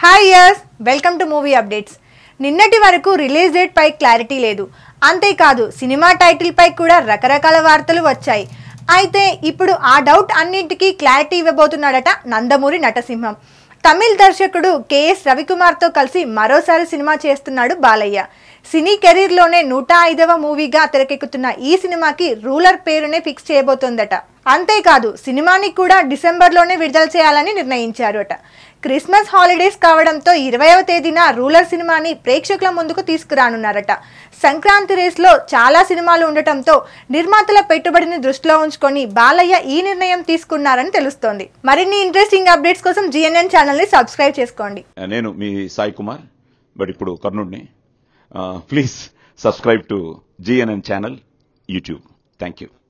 hi యర్స్ welcome to movie updates నిన్నటి వరకు రిలీజ్ డేట్ పై క్లారిటీ లేదు అంతేకాదు సినిమా టైటిల్ పై కూడా రకరకాల వార్తలు వచ్చాయి అయితే ఇప్పుడు ఆ డౌట్ అన్నింటికీ క్లారిటీ ఇవ్వబోతున్నాడట నందమూరి నటసింహం తమిళ్ దర్శకుడు కేఎస్ రవికుమార్తో కలిసి మరోసారి సినిమా చేస్తున్నాడు బాలయ్య సినీ కెరీర్లోనే నూట ఐదవ మూవీగా తెరకెక్కుతున్న ఈ సినిమాకి రూలర్ పేరునే ఫిక్స్ చేయబోతోందట అంతేకాదు సినిమాని కూడా డిసెంబర్లోనే విడుదల చేయాలని నిర్ణయించారు అట క్రిస్మస్ హాలిడేస్ కావడంతో ఇరవైవ తేదీన రూలర్ సినిమాని ప్రేక్షకుల ముందుకు తీసుకురానున్నారట సంక్రాంతి రేస్లో చాలా సినిమాలు ఉండటంతో నిర్మాతల పెట్టుబడిని దృష్టిలో ఉంచుకొని బాలయ్య ఈ నిర్ణయం తీసుకున్నారని తెలుస్తోంది మరిన్ని ఇంట్రెస్టింగ్ అప్డేట్స్ కోసం జిఎన్ఎన్ ఛానల్ని సబ్స్క్రైబ్ చేసుకోండి నేను మీ సాయి కుమార్ బట్ ఇప్పుడు కర్ణుడిని please subscribe to GNN channel YouTube thank you